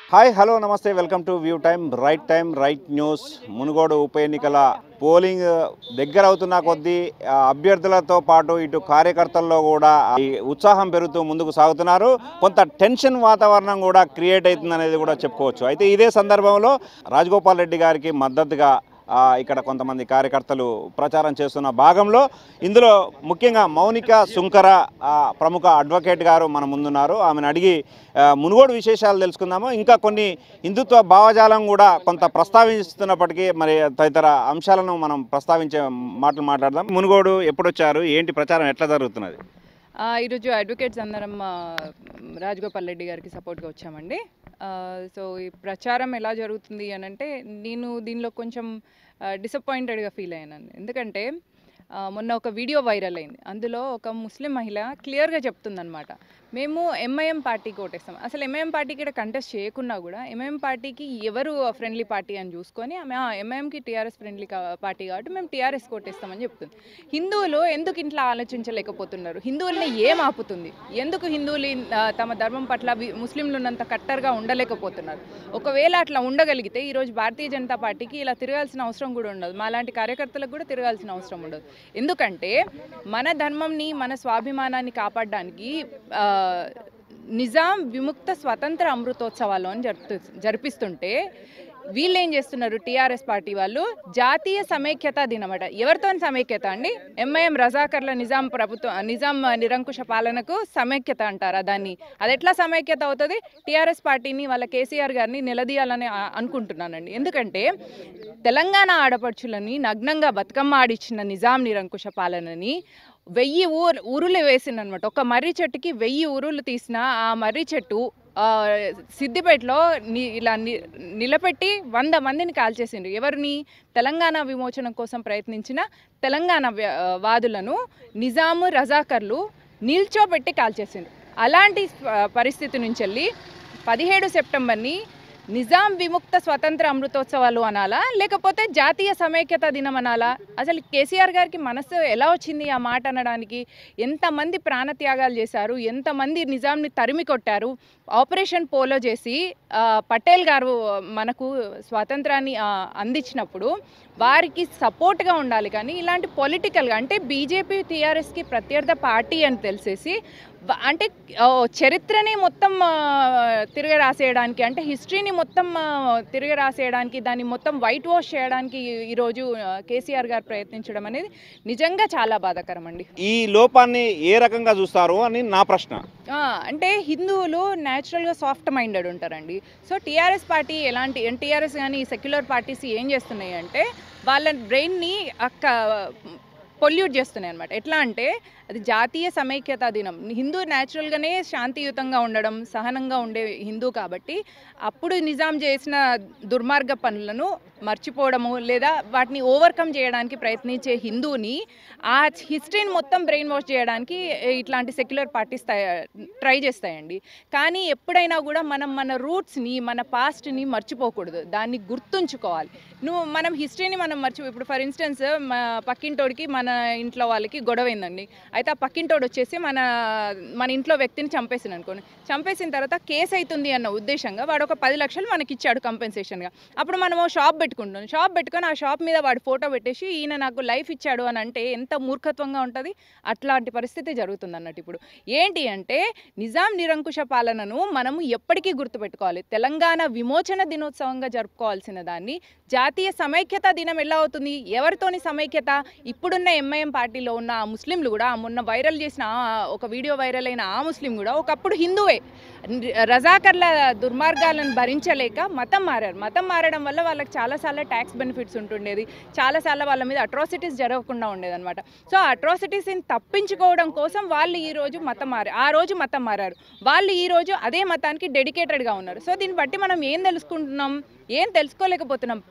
hi hello నమస్తే welcome to view time right time right news Munugode ఉప ఎన్నికల polling దగ్గర అవుతున్న కొద్దీ ఆ, అభ్యర్థులతో పాటు ఇటు కార్యకర్తల్లో కూడా ఈ ఉత్సాహం పెరుగుతూ ముందుకు సాగుతున్నారు కొంత టెన్షన్ వాతావరణం కూడా క్రియేట్ అవుతుంది అనేది కూడా చెప్పుకోవచ్చు అయితే ఇదే సందర్భంలో రాజగోపాల్ రెడ్డి గారికి మద్దతుగా ఆ, ఇక్కడ కొంతమంది కార్యకర్తలు ప్రచారం చేస్తున్న భాగంలో ఇందులో ముఖ్యంగా మౌనిక సుంకర ఆ, ప్రముఖ అడ్వకేట్ గారు మన ముందున్నారు ఆమెను అడిగి ఆ, మునుగోడు విశేషాలు తెలుసుకుందాము ఇంకా కొన్ని హిందుత్వ భావజాలం కూడా కొంత ప్రస్తావిస్తున్నప్పటికీ మరి తదితర అంశాలను మనం ప్రస్తావించే మాటలు మాట్లాడదాం మునుగోడు ఎప్పుడు వచ్చారు ఏంటి ప్రచారం ఎట్లా జరుగుతున్నది ఆ, ఈరోజు అడ్వకేట్స్ అందరం ఆ, రాజగోపాల్ రెడ్డి గారికి సపోర్ట్గా వచ్చామండి ఆ, సో ఈ ప్రచారం ఎలా జరుగుతుంది అని అంటే నేను దీనిలో కొంచెం డిసప్పాయింటెడ్గా ఫీల్ అయ్యాను ఎందుకంటే ఆ, మొన్న ఒక వీడియో వైరల్ అయింది అందులో ఒక ముస్లిం మహిళ క్లియర్గా చెప్తుందనమాట మేము ఎంఐఎం పార్టీకి ఓటేస్తాం అసలు ఎంఐఎం పార్టీకి ఇక్కడ కంటెస్ట్ చేయకున్నా కూడా ఎంఐఎం పార్టీకి ఎవరు ఫ్రెండ్లీ పార్టీ అని చూసుకొని ఆమె ఎంఐఎంకి టీఆర్ఎస్ ఫ్రెండ్లీ పార్టీ కాబట్టి మేము టీఆర్ఎస్ ఓటేస్తామని చెప్తుంది హిందువులు ఎందుకు ఇంట్లో ఆలోచించలేకపోతున్నారు హిందువుల్ని ఏం ఆపుతుంది ఎందుకు హిందువులు ఇన్- ఆ, తమ ధర్మం పట్ల వి- ముస్లింలు ఉన్నంత కట్టర్గా ఉండలేకపోతున్నారు ఒకవేళ అట్లా ఉండగలిగితే ఈరోజు భారతీయ జనతా పార్టీకి ఇలా తిరగాల్సిన అవసరం కూడా ఉండదు మా లాంటి కార్యకర్తలకు కూడా తిరగాల్సిన అవసరం ఉండదు ఎందుకంటే మన ధర్మంని మన స్వాభిమానాన్ని కాపాడడానికి ఆ, నిజాం విముక్త స్వతంత్ర అమృతోత్సవాలు అని జరుపు జరిపిస్తుంటే వీళ్ళు ఏం చేస్తున్నారు టీఆర్ఎస్ పార్టీ వాళ్ళు జాతీయ సమైక్యత దినమట ఎవరితో సమైక్యత అండి ఎంఐఎం రజాకర్ల నిజాం ప్రభుత్వం నిజాం నిరంకుశ పాలనకు సమైక్యత అంటారా దాన్ని అది ఎట్లా సమైక్యత అవుతుంది టీఆర్ఎస్ పార్టీని వాళ్ళ కేసీఆర్ గారిని నిలదీయాలని ఆ- అనుకుంటున్నానండి ఎందుకంటే తెలంగాణ ఆడపడుచులని నగ్నంగా బతుకమ్మ ఆడిచ్చిన నిజాం నిరంకుశ పాలనని వెయ్యి ఊరు ఊరులు వేసిందనమాట ఒక మర్రి చెట్టుకి వెయ్యి ఊరులు తీసిన ఆ మర్రి చెట్టు ఆ, సిద్దిపేటలో ని ఇలా ని నిలబెట్టి వంద మందిని కాల్చేసిండ్రు ఎవరిని తెలంగాణ విమోచన కోసం ప్రయత్నించిన తెలంగాణ వ్య- వాదులను నిజాము రజాకర్లు నిల్చోబెట్టి కాల్చేసిండ్రు అలాంటి ప- పరిస్థితి నుంచి వెళ్ళి పదిహేడు సెప్టెంబర్ని నిజాం విముక్త స్వతంత్ర అమృతోత్సవాలు అనాలా లేకపోతే జాతీయ సమైక్యత దినం అనాలా అసలు కేసీఆర్ గారికి మనసు ఎలా వచ్చింది ఆ మాట అనడానికి ఎంతమంది ప్రాణత్యాగాలు చేశారు ఎంతమంది నిజాంని తరిమి కొట్టారు ఆపరేషన్ పోలో చేసి ఆ, పటేల్ గారు మనకు స్వాతంత్రాన్ని ఆ, అందించినప్పుడు వారికి సపోర్ట్గా ఉండాలి కానీ ఇలాంటి పొలిటికల్గా అంటే బీజేపీ టీఆర్ఎస్కి ప్రత్యర్థ పార్టీ అని తెలిసేసి వ- అంటే ఓ, చరిత్రని మొత్తం ఆ, తిరగ రాసేయడానికి అంటే హిస్టరీని మొత్తం ఆ, తిరగ రాసేయడానికి దాన్ని మొత్తం వైట్ వాష్ చేయడానికి ఈ- ఈరోజు ఆ, కేసీఆర్ గారు ప్రయత్నించడం అనేది నిజంగా చాలా బాధాకరం అండి ఈ లోపాన్ని ఏ రకంగా చూస్తారు అని నా ప్రశ్న ఆ, అంటే హిందువులు న్యాచురల్గా సాఫ్ట్ మైండెడ్ ఉంటారండి సో టీఆర్ఎస్ పార్టీ ఎలాంటి టీఆర్ఎస్ కానీ సెక్యులర్ పార్టీస్ ఏం చేస్తున్నాయి అంటే వాళ్ళ బ్రెయిన్ని అక్క పొల్యూట్ చేస్తున్నాయి అనమాట ఎట్లా అంటే అది జాతీయ సమైక్యతా దినం హిందూ న్యాచురల్గానే శాంతియుతంగా ఉండడం సహనంగా ఉండే హిందూ కాబట్టి అప్పుడు నిజాం చేసిన దుర్మార్గ పనులను మర్చిపోవడము లేదా వాటిని ఓవర్కమ్ చేయడానికి ప్రయత్నించే హిందూని ఆ హిస్టరీని మొత్తం బ్రెయిన్ వాష్ చేయడానికి ఇట్లాంటి సెక్యులర్ పార్టీస్ ట్రై చేస్తాయండి కానీ ఎప్పుడైనా కూడా మనం మన రూట్స్ని మన పాస్ట్ని మర్చిపోకూడదు దాన్ని గుర్తుంచుకోవాలి నువ్వు మనం హిస్టరీని మనం మర్చిపో ఇప్పుడు ఫర్ ఇన్స్టెన్స్ మా పక్కింటోడికి మన ఇంట్లో వాళ్ళకి గొడవ అయిందండి అయితే ఆ పక్కింటోడు వచ్చేసి మన మన ఇంట్లో వ్యక్తిని చంపేసింది అనుకోండి చంపేసిన తర్వాత కేసు అవుతుంది అన్న ఉద్దేశంగా వాడు ఒక పది లక్షలు మనకి ఇచ్చాడు కంపెన్సేషన్గా అప్పుడు మనము షాప్ పెట్టుకుంటాం షాప్ పెట్టుకొని ఆ షాప్ మీద వాడు ఫోటో పెట్టేసి ఈయన నాకు లైఫ్ ఇచ్చాడు అని అంటే ఎంత మూర్ఖత్వంగా ఉంటుంది అట్లాంటి పరిస్థితి జరుగుతుంది అన్నట్టు ఇప్పుడు ఏంటి అంటే నిజాం నిరంకుశ పాలనను మనము ఎప్పటికీ గుర్తుపెట్టుకోవాలి తెలంగాణ విమోచన దినోత్సవంగా జరుపుకోవాల్సిన దాన్ని జాతీయ సమైక్యత దినం ఎలా అవుతుంది ఎవరితోని సమైక్యత ఇప్పుడున్న ఎంఐఎం పార్టీలో ఉన్న ఆ ముస్లింలు కూడా ఆ మొన్న వైరల్ చేసిన ఆ- ఒక వీడియో వైరల్ అయిన ఆ ముస్లిం కూడా ఒకప్పుడు హిందువే రజాకర్ల దుర్మార్గాలను భరించలేక మతం మారారు మతం మారడం వల్ల వాళ్ళకి చాలాసార్లు ట్యాక్స్ బెనిఫిట్స్ ఉంటుండేది చాలాసార్లు వాళ్ళ మీద అట్రాసిటీస్ జరగకుండా ఉండేదన్నమాట సో ఆ అట్రాసిటీస్ని తప్పించుకోవడం కోసం వాళ్ళు ఈ రోజు మతం మారారు ఆ రోజు మతం మారారు వాళ్ళు ఈ రోజు అదే మతానికి డెడికేటెడ్గా ఉన్నారు సో దీన్ని బట్టి మనం ఏం తెలుసుకుంటున్నాం ఏం తెలుసుకోలేకపోతున్నాం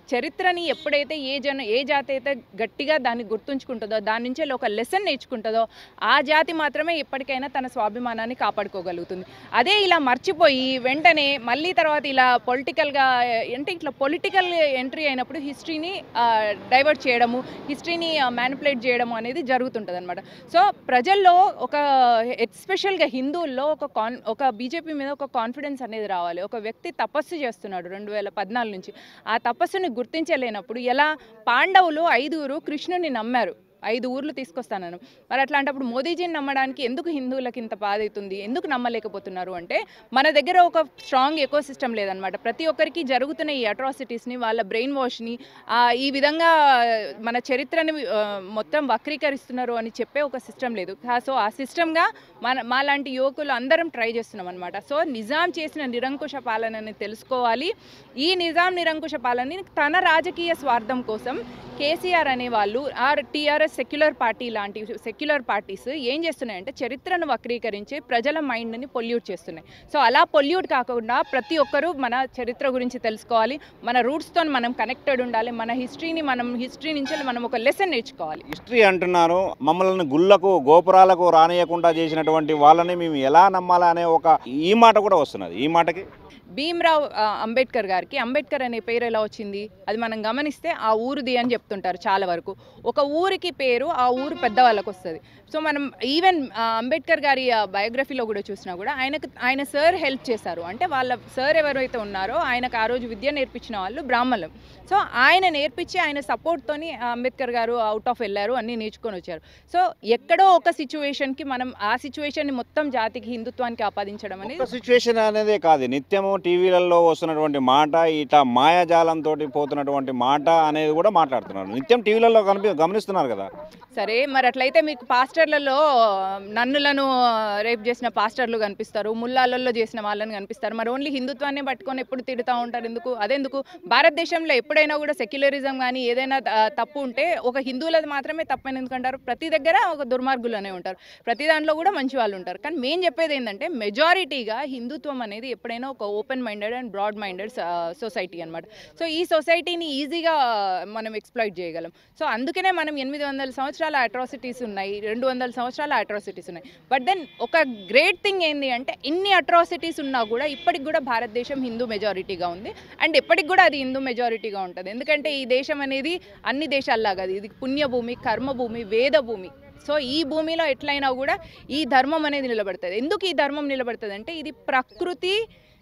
చరిత్రని ఎప్పుడైతే ఏ జన ఏ జాతి అయితే గట్టిగా దాన్ని గుర్తుంచుకుంటుందో దాని నుంచే ఒక లెసన్ నేర్చుకుంటుందో ఆ జాతి మాత్రమే ఎప్పటికైనా తన స్వాభిమానాన్ని కాపాడుకోగలుగుతుంది అదే ఇలా మర్చిపోయి వెంటనే మళ్ళీ తర్వాత ఇలా పొలిటికల్గా అంటే ఇట్లా పొలిటికల్ ఎంట్రీ అయినప్పుడు హిస్టరీని డైవర్ట్ చేయడము హిస్టరీని మ్యానిపులేట్ చేయడము అనేది జరుగుతుంటుంది అనమాట సో ప్రజల్లో ఒక ఎస్పెషల్గా హిందువుల్లో ఒక కాన్ ఒక బీజేపీ మీద ఒక కాన్ఫిడెన్స్ అనేది రావాలి ఒక వ్యక్తి తపస్సు చేస్తున్నాడు రెండు వేల పద్నాలుగు నుంచి ఆ తపస్సుని గుర్తించలేనప్పుడు ఎలా పాండవులు ఐదుగురు కృష్ణుని నమ్మారు ఐదు ఊర్లు తీసుకొస్తానను మరి అట్లాంటప్పుడు మోదీజీని నమ్మడానికి ఎందుకు హిందువులకి ఇంత బాధ అవుతుంది ఎందుకు నమ్మలేకపోతున్నారు అంటే మన దగ్గర ఒక స్ట్రాంగ్ ఎకో సిస్టమ్ లేదనమాట ప్రతి ఒక్కరికి జరుగుతున్న ఈ అట్రాసిటీస్ని వాళ్ళ బ్రెయిన్ వాష్ని ఈ విధంగా మన చరిత్రని ఆ, మొత్తం వక్రీకరిస్తున్నారు అని చెప్పే ఒక సిస్టమ్ లేదు కా- సో ఆ సిస్టమ్గా మన మాలాంటి యువకులు అందరం ట్రై చేస్తున్నాం అనమాట సో నిజాం చేసిన నిరంకుశ పాలనని తెలుసుకోవాలి ఈ నిజాం నిరంకుశ పాలనని తన రాజకీయ స్వార్థం కోసం కేసీఆర్ అనే వాళ్ళు ఆర్ టీఆర్ఎస్ సెక్యులర్ పార్టీ లాంటి సెక్యులర్ పార్టీస్ ఏం చేస్తున్నాయంటే చరిత్రను వక్రీకరించి ప్రజల మైండ్ని పొల్యూట్ చేస్తున్నాయి సో అలా పొల్యూట్ కాకుండా ప్రతి ఒక్కరూ మన చరిత్ర గురించి తెలుసుకోవాలి మన రూట్స్తో మనం కనెక్టెడ్ ఉండాలి మన హిస్టరీని మనం హిస్టరీ నుంచి మనం ఒక లెసన్ నేర్చుకోవాలి హిస్టరీ అంటున్నారు మమ్మల్ని గుళ్ళకు గోపురాలకు రానియకుండా చేసినటువంటి వాళ్ళని మేము ఎలా నమ్మాలా అనే ఒక ఈ మాట కూడా వస్తున్నది ఈ మాటకి భీమ్రావ్ ఆ, అంబేద్కర్ గారికి అంబేద్కర్ అనే పేరు ఎలా వచ్చింది అది మనం గమనిస్తే ఆ ఊరిది అని చెప్తుంటారు చాలా వరకు ఒక ఊరికి పేరు ఆ ఊరు పెద్దవాళ్ళకి వస్తుంది సో మనం ఈవెన్ ఆ, అంబేద్కర్ గారి బయోగ్రఫీలో కూడా చూసినా కూడా ఆయనకు ఆయన సార్ హెల్ప్ చేశారు అంటే వాళ్ళ సార్ ఎవరైతే ఉన్నారో ఆయనకు ఆ రోజు విద్య నేర్పించిన వాళ్ళు బ్రాహ్మణులు సో ఆయన నేర్పించి ఆయన సపోర్ట్తోని అంబేద్కర్ గారు అవుట్ ఆఫ్ వెళ్ళారు అన్నీ నేర్చుకొని వచ్చారు సో ఎక్కడో ఒక సిచ్యువేషన్కి మనం ఆ సిచ్యువేషన్ని మొత్తం జాతికి హిందుత్వానికి ఆపాదించడం అనేది ఒక సిచ్యువేషన్ అనేదే కాదు నిత్యము టీవీలలో వస్తున్నటువంటి మాట ఇట్లా మాయాజాలంతో పోతున్నటువంటి మాట అనేది కూడా మాట్లాడుతున్నారు నిత్యం టీవీలలో కనిపి గమనిస్తున్నారు కదా సరే మరి అట్లయితే మీకు పాస్టర్లలో నన్నులను రేప్ చేసిన పాస్టర్లు కనిపిస్తారు ముల్లాలలో చేసిన వాళ్ళని కనిపిస్తారు మరి ఓన్లీ హిందుత్వాన్ని పట్టుకొని ఎప్పుడు తిడుతూ ఉంటారు ఎందుకు అదెందుకు భారతదేశంలో ఎప్పుడైనా కూడా సెక్యులరిజం కానీ ఏదైనా ఆ, తప్పు ఉంటే ఒక హిందువులది మాత్రమే తప్పని ఎందుకంటారు ప్రతి దగ్గర ఒక దుర్మార్గులు అనే ఉంటారు ప్రతి దాంట్లో కూడా మంచి వాళ్ళు ఉంటారు కానీ మేము చెప్పేది ఏంటంటే మెజారిటీగా హిందుత్వం అనేది ఎప్పుడైనా ఒక open minded and broad minded society అనమాట సో ఈ సొసైటీని ఈజీగా మనం ఎక్స్ప్లాయిట్ చేయగలం సో అందుకనే మనం ఎనిమిది వందల సంవత్సరాల అట్రాసిటీస్ ఉన్నాయి రెండు వందల సంవత్సరాల అట్రాసిటీస్ ఉన్నాయి బట్ దెన్ ఒక గ్రేట్ థింగ్ ఏంది అంటే ఇన్ని అట్రాసిటీస్ ఉన్నా కూడా ఇప్పటికి కూడా భారతదేశం హిందూ మెజారిటీగా ఉంది అండ్ ఎప్పటికి కూడా అది హిందూ మెజారిటీగా ఉంటుంది ఎందుకంటే ఈ దేశం అనేది అన్ని దేశాల్లాగా అది ఇది పుణ్యభూమి కర్మభూమి వేదభూమి సో ఈ భూమిలో ఎట్లయినా కూడా ఈ ధర్మం అనేది నిలబడుతుంది ఎందుకు ఈ ధర్మం నిలబడుతుంది అంటే ఇది ప్రకృతి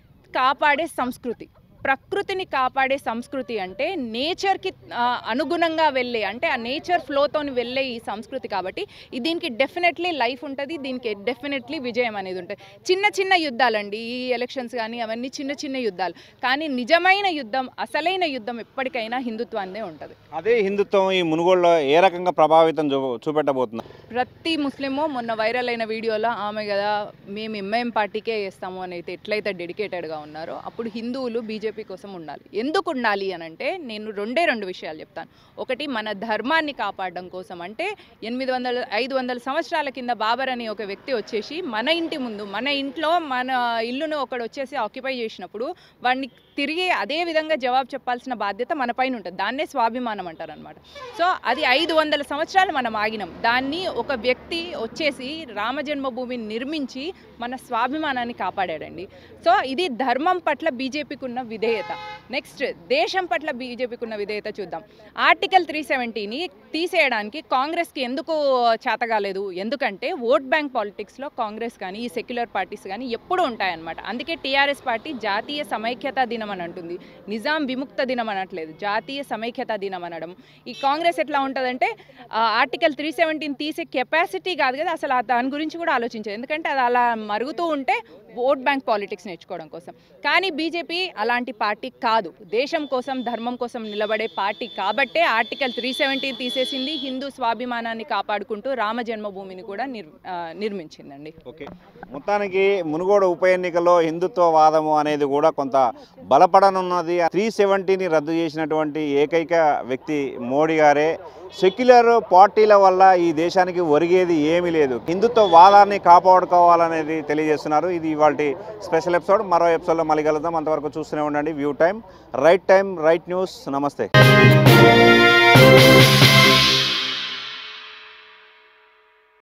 కాపాడే సంస్కృతి ప్రకృతిని కాపాడే సంస్కృతి అంటే నేచర్కి ఆ, అనుగుణంగా వెళ్ళే అంటే ఆ నేచర్ ఫ్లోతో వెళ్ళే ఈ సంస్కృతి కాబట్టి ఈ దీనికి డెఫినెట్లీ లైఫ్ ఉంటుంది దీనికి డెఫినెట్లీ విజయం అనేది ఉంటుంది చిన్న చిన్న యుద్ధాలండి ఈ ఎలక్షన్స్ కానీ అవన్నీ చిన్న చిన్న యుద్ధాలు కానీ నిజమైన యుద్ధం అసలైన యుద్ధం ఎప్పటికైనా హిందుత్వాన్నే ఉంటుంది అదే హిందుత్వం ఈ మునుగోడులో ఏ రకంగా ప్రభావితం చూ చూపెట్టబోతుంది ప్రతి ముస్లిము మొన్న వైరల్ అయిన వీడియోలో ఆమె కదా మేము ఎంఐఎం పార్టీకే వేస్తాము అని అయితే ఎట్లయితే డెడికేటెడ్గా ఉన్నారో అప్పుడు హిందువులు బీజేపీ కోసం ఉండాలి ఎందుకు ఉండాలి అని అంటే నేను రెండే రెండు విషయాలు చెప్తాను ఒకటి మన ధర్మాన్ని కాపాడడం కోసం అంటే ఎనిమిది వందల ఐదు వందల సంవత్సరాల కింద బాబర్ అనే ఒక వ్యక్తి వచ్చేసి మన ఇంటి ముందు మన ఇంట్లో మన ఇల్లును ఒకడు వచ్చేసి ఆక్యుపై చేసినప్పుడు వాడిని తిరిగి అదే విధంగా జవాబు చెప్పాల్సిన బాధ్యత మన పైన ఉంటుంది దాన్నే స్వాభిమానం అంటారు అనమాట సో అది ఐదు వందల సంవత్సరాలు మనం ఆగినాం దాన్ని ఒక వ్యక్తి వచ్చేసి రామజన్మభూమిని నిర్మించి మన స్వాభిమానాన్ని కాపాడాడండి సో ఇది ధర్మం పట్ల బీజేపీకి ఉన్న విధేయత నెక్స్ట్ దేశం పట్ల బీజేపీకి ఉన్న విధేయత చూద్దాం ఆర్టికల్ త్రీ సెవెంటీని తీసేయడానికి కాంగ్రెస్కి ఎందుకు చేతగాలేదు ఎందుకంటే ఓట్ బ్యాంక్ పాలిటిక్స్లో కాంగ్రెస్ కానీ ఈ సెక్యులర్ పార్టీస్ కానీ ఎప్పుడూ ఉంటాయన్నమాట అందుకే టీఆర్ఎస్ పార్టీ జాతీయ సమైక్యతా దినం అని అంటుంది నిజాం విముక్త దినం అనట్లేదు జాతీయ సమైక్యతా దినం అనడం ఈ కాంగ్రెస్ ఎట్లా ఉంటుందంటే ఆ, ఆర్టికల్ త్రీ సెవెంటీన్ తీసే కెపాసిటీ కాదు కదా అసలు ఆ దాని గురించి కూడా ఆలోచించదు ఎందుకంటే అది అలా మరుగుతూ ఉంటే ఓట్ బ్యాంక్ పాలిటిక్స్ నేర్చుకోవడం కోసం కానీ బీజేపీ అలాంటి పార్టీ కాదు దేశం కోసం ధర్మం కోసం నిలబడే పార్టీ కాబట్టే ఆర్టికల్ త్రీ సెవెంటీన్ తీసేసింది హిందూ స్వాభిమానాన్ని కాపాడుకుంటూ రామ జన్మభూమిని కూడా నిర్ ఆ, నిర్మించిందండి ఓకే మొత్తానికి మునుగోడు ఉప ఎన్నికలో హిందుత్వ వాదము అనేది కూడా కొంత బలపడనున్నది త్రీ సెవెంటీని రద్దు చేసినటువంటి ఏకైక వ్యక్తి మోడీ గారే సెక్యులర్ పార్టీల వల్ల ఈ దేశానికి ఒరిగేది ఏమీ లేదు హిందుత్వ వాదాన్ని కాపాడుకోవాలనేది తెలియజేస్తున్నారు ఇది ఇవాళ ఇవాళ స్పెషల్ ఎపిసోడ్ మరో ఎపిసోడ్లో మళ్ళీ కలుద్దాం అంతవరకు చూస్తూనే ఉండండి view time right time right news నమస్తే